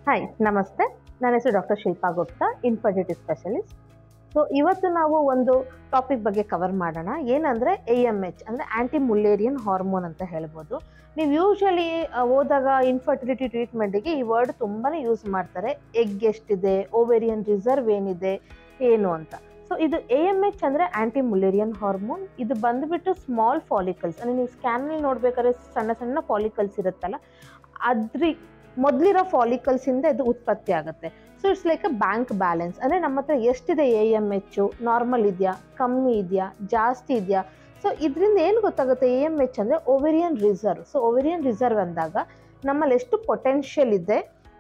hi ನಮಸ್ತೆ ನನ್ನ ಹೆಸರು doctor Shilpa Gupta infertility specialist so ಇವತ್ತು ನಾವು ಒಂದು ಟಾಪಿಕ್ ಬಗ್ಗೆ ಕವರ್ ಮಾಡೋಣ ಏನಂದರೆ ಎ ಎಮ್ ಎಚ್ ಅಂದರೆ ಆ್ಯಂಟಿ ಮುಲ್ಲೇರಿಯನ್ ಹಾರ್ಮೋನ್ ಅಂತ ಹೇಳ್ಬೋದು ನೀವು ಯೂಶ್ವಲಿ ಹೋದಾಗ ಇನ್ಫರ್ಟಿಲಿಟಿ ಟ್ರೀಟ್ಮೆಂಟಿಗೆ ಈ ವರ್ಡ್ ತುಂಬಾ ಯೂಸ್ ಮಾಡ್ತಾರೆ ಎಗ್ ಎಷ್ಟಿದೆ ಓವೇರಿಯನ್ ರಿಸರ್ವ್ ಏನಿದೆ ಏನು ಅಂತ ಸೊ ಇದು ಎ ಎಮ್ ಎಚ್ ಅಂದರೆ ಆ್ಯಂಟಿ ಮುಲೇರಿಯನ್ ಹಾರ್ಮೋನ್ ಇದು ಬಂದುಬಿಟ್ಟು ಸ್ಮಾಲ್ ಫಾಲಿಕಲ್ಸ್ ಅಂದರೆ ನೀವು ಸ್ಕ್ಯಾನಲ್ಲಿ ನೋಡ್ಬೇಕಾದ್ರೆ ಸಣ್ಣ ಸಣ್ಣ ಫಾಲಿಕಲ್ಸ್ ಇರುತ್ತಲ್ಲ ಅದ್ರಿ ಮೊದಲಿರೋ ಫಾಲಿಕಲ್ಸಿಂದ ಇದು ಉತ್ಪತ್ತಿ ಆಗುತ್ತೆ so it's like a bank balance ಅಂದರೆ ನಮ್ಮ ಹತ್ರ ಎಷ್ಟಿದೆ ಎ ಎಮ್ ಎಚ್ಚು ನಾರ್ಮಲ್ ಇದೆಯಾ ಕಮ್ಮಿ ಇದೆಯಾ ಜಾಸ್ತಿ ಇದೆಯಾ ಸೊ ಇದರಿಂದ ಏನು ಗೊತ್ತಾಗುತ್ತೆ ಎ ಎಮ್ ಎಚ್ ಅಂದರೆ ovarian reserve so ovarian reserve ಅಂದಾಗ ನಮ್ಮಲ್ಲಿ ಎಷ್ಟು ಪೊಟೆನ್ಷಿಯಲ್ ಇದೆ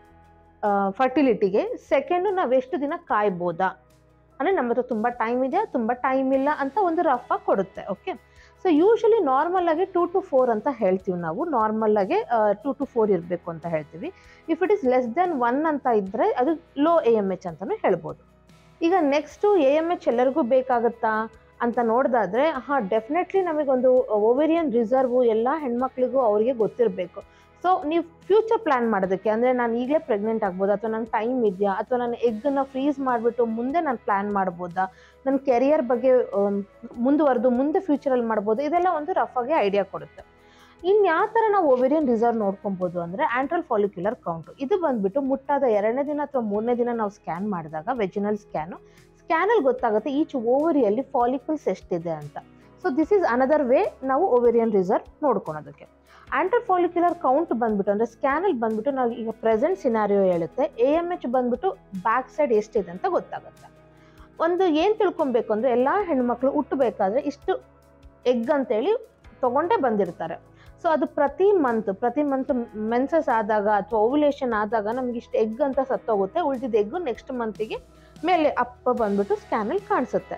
ಫರ್ಟಿಲಿಟಿಗೆ ಸೆಕೆಂಡು ನಾವು ಎಷ್ಟು ದಿನ ಕಾಯ್ಬೋದಾ ಅಂದರೆ ನಮ್ಮ ಹತ್ರ ತುಂಬ ಟೈಮ್ ಇದೆ ತುಂಬ ಟೈಮ್ ಇಲ್ಲ ಅಂತ ಒಂದು ರಫ್ ಆಗಿ ಕೊಡುತ್ತೆ ಓಕೆ ಸೊ ಯೂಶಲಿ ನಾರ್ಮಲ್ ಆಗಿ ಟೂ ಟು ಫೋರ್ ಅಂತ ಹೇಳ್ತೀವಿ ನಾವು ನಾರ್ಮಲ್ ಆಗಿ ಟೂ ಟು ಫೋರ್ ಇರಬೇಕು ಅಂತ ಹೇಳ್ತೀವಿ if it is less then one ಅಂತ ಇದ್ದರೆ ಅದು ಲೋ ಎ ಎಮ್ ಎಚ್ ಅಂತಲೂ ಹೇಳ್ಬೋದು ಈಗ ನೆಕ್ಸ್ಟು ಎ ಎಮ್ ಎಚ್ ಎಲ್ಲರಿಗೂ ಬೇಕಾಗುತ್ತಾ ಅಂತ ನೋಡಿದಾದ್ರೆ ಹಾಂ ಡೆಫಿನೆಟ್ಲಿ ನಮಗೊಂದು ಓವೇರಿಯನ್ ರಿಸರ್ವು ಎಲ್ಲ ಹೆಣ್ಮಕ್ಳಿಗೂ ಅವರಿಗೆ ಗೊತ್ತಿರಬೇಕು ಸೊ ನೀವು ಫ್ಯೂಚರ್ ಪ್ಲ್ಯಾನ್ ಮಾಡೋದಕ್ಕೆ ಅಂದರೆ ನಾನು ಈಗಲೇ ಪ್ರೆಗ್ನೆಂಟ್ ಆಗ್ಬೋದಾ ಅಥವಾ ನಂಗೆ ಟೈಮ್ ಇದೆಯಾ ಅಥವಾ ನಾನು ಎಗ್ಗನ್ನು ಫ್ರೀಸ್ ಮಾಡಿಬಿಟ್ಟು ಮುಂದೆ ನಾನು ಪ್ಲ್ಯಾನ್ ಮಾಡ್ಬೋದಾ ನನ್ನ ಕೆರಿಯರ್ ಬಗ್ಗೆ ಮುಂದುವರೆದು ಮುಂದೆ ಫ್ಯೂಚರಲ್ಲಿ ಮಾಡ್ಬೋದು ಇದೆಲ್ಲ ಒಂದು ರಫ್ ಆಗಿ ಐಡಿಯಾ ಕೊಡುತ್ತೆ ಇನ್ನು ಯಾವ ಥರ ನಾವು ಓವೇರಿಯನ್ ರಿಸರ್ವ್ ನೋಡ್ಕೊಬೋದು ಅಂದರೆ ಆ್ಯಂಟ್ರಲ್ ಫಾಲಿಕ್ಯುಲರ್ ಕೌಂಟು ಇದು ಬಂದುಬಿಟ್ಟು ಮುಟ್ಟಾದ ಎರಡನೇ ದಿನ ಅಥವಾ ಮೂರನೇ ದಿನ ನಾವು ಸ್ಕ್ಯಾನ್ ಮಾಡಿದಾಗ ವೆಜಿನಲ್ ಸ್ಕ್ಯಾನು ಸ್ಕ್ಯಾನಲ್ಲಿ ಗೊತ್ತಾಗುತ್ತೆ ಈಚ್ ಓವರಿಯಲ್ಲಿ ಫಾಲಿಕಲ್ಸ್ ಎಷ್ಟಿದೆ ಅಂತ so this is another way ನಾವು ಓವೇರಿಯನ್ ರಿಸರ್ವ್ ನೋಡ್ಕೊಳೋದಕ್ಕೆ ಆ್ಯಂಟರ್ ಫಾಲಿಕ್ಯುಲರ್ ಕೌಂಟ್ ಬಂದ್ಬಿಟ್ಟು ಅಂದರೆ ಸ್ಕ್ಯಾನಲ್ಲಿ ಬಂದ್ಬಿಟ್ಟು ನಾವು ಈಗ ಪ್ರೆಸೆಂಟ್ ಸಿನಾರಿಯೋ ಹೇಳುತ್ತೆ ಎ ಎಮ್ ಎಚ್ ಬಂದ್ಬಿಟ್ಟು ಬ್ಯಾಕ್ ಸೈಡ್ ಎಷ್ಟಿದೆ ಅಂತ ಗೊತ್ತಾಗುತ್ತೆ ಒಂದು ಏನು ತಿಳ್ಕೊಬೇಕು ಅಂದರೆ ಎಲ್ಲ ಹೆಣ್ಮಕ್ಳು ಹುಟ್ಟಬೇಕಾದ್ರೆ ಇಷ್ಟು ಎಗ್ ಅಂತೇಳಿ ತೊಗೊಂಡೇ ಬಂದಿರ್ತಾರೆ ಸೊ ಅದು ಪ್ರತಿ ಮಂತ್ ಪ್ರತಿ ಮಂತ್ ಮೆನ್ಸಸ್ ಆದಾಗ ಅಥವಾ ಓವ್ಯುಲೇಷನ್ ಆದಾಗ ನಮ್ಗೆ ಇಷ್ಟು ಎಗ್ ಅಂತ ಸತ್ತೋಗುತ್ತೆ ಉಳಿದಿದ್ದ ಎಗ್ಗು ನೆಕ್ಸ್ಟ್ ಮಂತಿಗೆ ಮೇಲೆ ಅಪ್ಪ ಬಂದ್ಬಿಟ್ಟು ಸ್ಕ್ಯಾನಲ್ಲಿ ಕಾಣಿಸುತ್ತೆ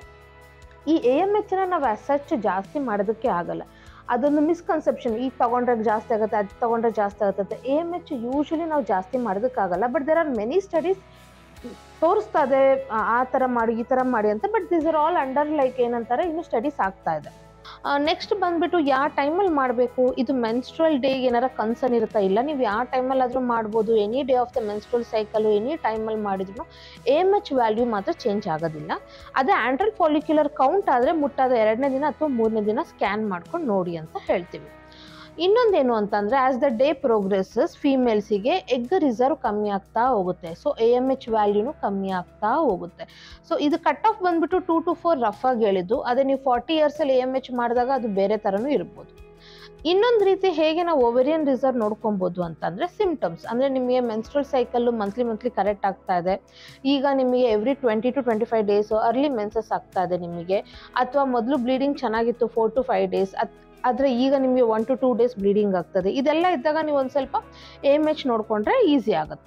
ಈ ಎ ಎಮ್ ಎಚ್ನ ನಾವು ಅಸಚ್ ಜಾಸ್ತಿ ಮಾಡೋದಕ್ಕೆ ಆಗಲ್ಲ ಅದೊಂದು ಮಿಸ್ಕನ್ಸೆಪ್ಷನ್ ಈಗ ತೊಗೊಂಡ್ರೆ ಜಾಸ್ತಿ ಆಗುತ್ತೆ ಅದು ತೊಗೊಂಡ್ರೆ ಜಾಸ್ತಿ ಆಗುತ್ತೆ ಎ ಎಮ್ ಎಚ್ ಯೂಶ್ವಲಿ ನಾವು ಜಾಸ್ತಿ ಮಾಡೋದಕ್ಕಾಗಲ್ಲ but there are many studies ತೋರಿಸ್ತಾ ಇದೆ ಆ ಥರ ಮಾಡಿ ಈ ಥರ ಮಾಡಿ ಅಂತ but this are all under like ಏನಂತಾರೆ ಇನ್ನು ಸ್ಟಡೀಸ್ ಆಗ್ತಾ ಇದೆ ನೆಕ್ಸ್ಟ್ ಬಂದ್ಬಿಟ್ಟು ಯಾವ ಟೈಮಲ್ಲಿ ಮಾಡಬೇಕು ಇದು ಮೆನ್ಸ್ಟ್ರಲ್ ಡೇಗೆ ಏನಾರ ಕನ್ಸರ್ನ್ ಇರುತ್ತಾ ಇಲ್ಲ ನೀವು ಯಾವ ಟೈಮಲ್ಲಿ ಆದರೂ ಮಾಡ್ಬೋದು any day of the menstrual cycle any ಟೈಮಲ್ಲಿ ಮಾಡಿದ್ರು ಎ ಎಮ್ ಎಚ್ ವ್ಯಾಲ್ಯೂ ಮಾತ್ರ ಚೇಂಜ್ ಆಗೋದಿಲ್ಲ ಅದೇ ಆ್ಯಂಡ್ರಲ್ ಫಾಲಿಕ್ಯುಲರ್ ಕೌಂಟ್ ಆದರೆ ಮುಟ್ಟಾದ ಎರಡನೇ ದಿನ ಅಥವಾ ಮೂರನೇ ದಿನ ಸ್ಕ್ಯಾನ್ ಮಾಡ್ಕೊಂಡು ನೋಡಿ ಅಂತ ಹೇಳ್ತೀವಿ ಇನ್ನೊಂದೇನು ಅಂತಂದರೆ ಆ್ಯಸ್ ದ ಡೇ ಪ್ರೋಗ್ರೆಸಸ್ ಫೀಮೇಲ್ಸಿಗೆ ಎಗ್ ರಿಸರ್ವ್ ಕಮ್ಮಿ ಆಗ್ತಾ ಹೋಗುತ್ತೆ ಸೊ ಎ ಎಮ್ ಎಚ್ ವ್ಯಾಲ್ಯೂನು ಕಮ್ಮಿ ಆಗ್ತಾ ಹೋಗುತ್ತೆ ಸೊ ಇದು ಕಟ್ ಆಫ್ ಬಂದ್ಬಿಟ್ಟು ಟೂ ಟು ಫೋರ್ ರಫ್ ಆಗಿ ಹೇಳಿದ್ದು ಅದೇ ನೀವು ಫಾರ್ಟಿ ಇಯರ್ಸಲ್ಲಿ ಎ ಎಮ್ ಎಚ್ ಮಾಡಿದಾಗ ಅದು ಬೇರೆ ಥರನೂ ಇರ್ಬೋದು ಇನ್ನೊಂದು ರೀತಿ ಹೇಗೆ ನಾವು ಓವೆರಿಯನ್ ರಿಸರ್ವ್ ನೋಡ್ಕೊಬೋದು ಅಂತಂದರೆ ಸಿಮ್ಟಮ್ಸ್ ಅಂದರೆ ನಿಮಗೆ menstrual cycle monthly monthly correct ಆಗ್ತಾ ಇದೆ ಈಗ ನಿಮಗೆ every twenty two twenty five days early menses ಆಗ್ತಾ ಇದೆ ನಿಮಗೆ ಅಥವಾ ಮೊದಲು ಬ್ಲೀಡಿಂಗ್ ಚೆನ್ನಾಗಿತ್ತು ಫೋರ್ ಟು ಫೈವ್ ಡೇಸ್ ಅತ್ ಆದರೆ ಈಗ ನಿಮಗೆ one to two days bleeding ಆಗ್ತದೆ ಇದೆಲ್ಲ ಇದ್ದಾಗ ನೀವು ಒಂದು ಸ್ವಲ್ಪ ಎ ಎಮ್ ಎಚ್ ನೋಡಿಕೊಂಡ್ರೆ ಈಸಿ ಆಗುತ್ತೆ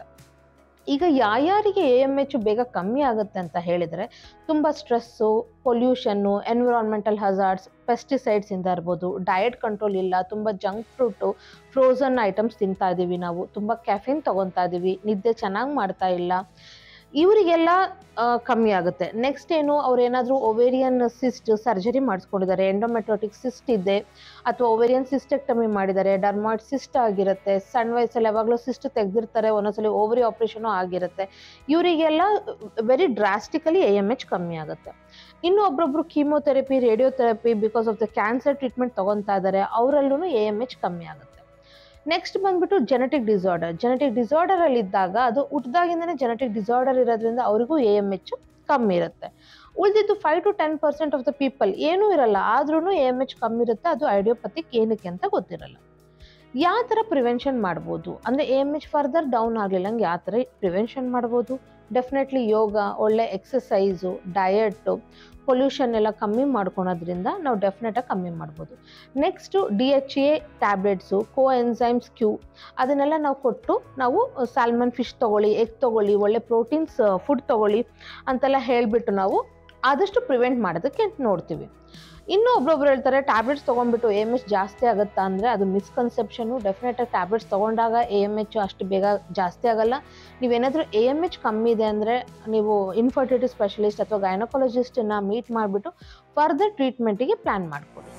ಈಗ ಯಾರ್ಯಾರಿಗೆ ಎ ಎಮ್ ಎಚ್ ಬೇಗ ಕಮ್ಮಿ ಆಗುತ್ತೆ ಅಂತ ಹೇಳಿದರೆ ತುಂಬ ಸ್ಟ್ರೆಸ್ಸು ಪೊಲ್ಯೂಷನ್ನು ಎನ್ವಿರಾನ್ಮೆಂಟಲ್ ಹಜಾರ್ಡ್ಸ್ ಪೆಸ್ಟಿಸೈಡ್ಸಿಂದ ಇರ್ಬೋದು ಡಯಟ್ ಕಂಟ್ರೋಲ್ ಇಲ್ಲ ತುಂಬ ಜಂಕ್ ಫ್ರೂಟು ಫ್ರೋಝನ್ ಐಟಮ್ಸ್ ತಿಂತಾ ಇದ್ದೀವಿ ನಾವು ತುಂಬ ಕ್ಯಾಫಿನ್ ತೊಗೊತಾ ಇದ್ದೀವಿ ನಿದ್ದೆ ಚೆನ್ನಾಗಿ ಮಾಡ್ತಾ ಇಲ್ಲ ಇವರಿಗೆಲ್ಲ ಕಮ್ಮಿ ಆಗುತ್ತೆ ನೆಕ್ಸ್ಟ್ ಏನು ಅವ್ರು ಏನಾದರೂ ಒವೇರಿಯನ್ ಸಿಸ್ಟ್ ಸರ್ಜರಿ ಮಾಡಿಸ್ಕೊಂಡಿದ್ದಾರೆ ಎಂಡೋಮೆಟ್ರೋಟಿಕ್ ಸಿಸ್ಟ್ ಇದೆ ಅಥವಾ ಒವೇರಿಯನ್ ಸಿಸ್ಟೆಕ್ಟಮಿ ಮಾಡಿದ್ದಾರೆ ಡರ್ಮಾಯ್ಡ್ ಸಿಸ್ಟ್ ಆಗಿರುತ್ತೆ ಸಣ್ಣ ವಯಸ್ಸಲ್ಲಿ ಯಾವಾಗಲೂ ಸಿಸ್ಟ್ ತೆಗೆದಿರ್ತಾರೆ ಒಂದೊಂದ್ಸಲಿ ಓವರಿ ಆಪ್ರೇಷನು ಆಗಿರುತ್ತೆ ಇವರಿಗೆಲ್ಲ very drastically A M H ಕಮ್ಮಿ ಆಗುತ್ತೆ ಇನ್ನು ಒಬ್ಬೊಬ್ರು chemotherapy radiotherapy because of the cancer treatment ತೊಗೊತಾ ಇದ್ದಾರೆ ಅವರಲ್ಲೂ ಎ ಎಮ್ ಎಚ್ ಕಮ್ಮಿ ಆಗುತ್ತೆ ನೆಕ್ಸ್ಟ್ ಬಂದ್ಬಿಟ್ಟು ಜೆನೆಟಿಕ್ ಡಿಸಾರ್ಡರ್ ಜೆನೆಟಿಕ್ ಡಿಸಾರ್ಡರಲ್ಲಿ ಇದ್ದಾಗ ಅದು ಹುಟ್ಟಿದಾಗಿಂದನೇ ಜೆನೆಟಿಕ್ ಡಿಸಾರ್ಡರ್ ಇರೋದ್ರಿಂದ ಅವರಿಗೂ ಎ ಎಮ್ ಎಚ್ ಕಮ್ಮಿ ಇರುತ್ತೆ ಉಳಿದಿದ್ದು five to ten percent of the people ಏನೂ ಇರಲ್ಲ ಆದ್ರೂ ಎ ಎಮ್ ಎಚ್ ಕಮ್ಮಿ ಇರುತ್ತೆ ಅದು ಐಡಿಯೋಪತಿಕ್ ಏನಕ್ಕೆ ಅಂತ ಗೊತ್ತಿರಲ್ಲ ಯಾವ ಥರ ಪ್ರಿವೆನ್ಷನ್ ಮಾಡ್ಬೋದು ಅಂದರೆ A M H further down ಆಗಲಿಲ್ಲಂಗೆ ಯಾವ ಥರ ಪ್ರಿವೆನ್ಷನ್ ಮಾಡ್ಬೋದು ಡೆಫಿನೆಟ್ಲಿ ಯೋಗ ಒಳ್ಳೆ ಎಕ್ಸಸೈಸು ಡಯಟು ಪೊಲ್ಯೂಷನ್ ಎಲ್ಲ ಕಮ್ಮಿ ಮಾಡ್ಕೊಳೋದ್ರಿಂದ ನಾವು ಡೆಫಿನೆಟಾಗಿ ಕಮ್ಮಿ ಮಾಡ್ಬೋದು next D H A tablets coenzymes Q ಅದನ್ನೆಲ್ಲ ನಾವು ಕೊಟ್ಟು ನಾವು ಸ್ಯಾಲ್ಮನ್ ಫಿಶ್ ತೊಗೊಳ್ಳಿ ಎಗ್ ತೊಗೊಳ್ಳಿ ಒಳ್ಳೆ ಪ್ರೋಟೀನ್ಸ್ ಫುಡ್ ತೊಗೊಳ್ಳಿ ಅಂತೆಲ್ಲ ಹೇಳಿಬಿಟ್ಟು ನಾವು ಆದಷ್ಟು ಪ್ರಿವೆಂಟ್ ಮಾಡೋದಕ್ಕೆ ನೋಡ್ತೀವಿ ಇನ್ನೂ ಒಬ್ರೊಬ್ರು ಹೇಳ್ತಾರೆ ಟ್ಯಾಬ್ಲೆಟ್ಸ್ ತೊಗೊಂಡ್ಬಿಟ್ಟು ಎ ಎಮ್ ಎಚ್ ಜಾಸ್ತಿ ಆಗುತ್ತಾ ಅಂದರೆ ಅದು ಮಿಸ್ಕನ್ಸೆಪ್ಷನು ಡೆಫಿನೆಟಾಗಿ ಟ್ಯಾಬ್ಲೆಟ್ಸ್ ತೊಗೊಂಡಾಗ ಎ ಎಮ್ ಎಚ್ ಅಷ್ಟು ಬೇಗ ಜಾಸ್ತಿ ಆಗಲ್ಲ ನೀವೇನಾದರೂ ಎ ಎಮ್ ಎಚ್ ಕಮ್ಮಿ ಇದೆ ಅಂದರೆ ನೀವು ಇನ್ಫರ್ಟಿಲಿಟಿ ಸ್ಪೆಷಲಿಸ್ಟ್ ಅಥವಾ ಗೈನಕಾಲಜಿಸ್ಟನ್ನ ಮೀಟ್ ಮಾಡಿಬಿಟ್ಟು ಫರ್ದರ್ ಟ್ರೀಟ್ಮೆಂಟಿಗೆ ಪ್ಲ್ಯಾನ್ ಮಾಡ್ಕೊಳ್ಳಿ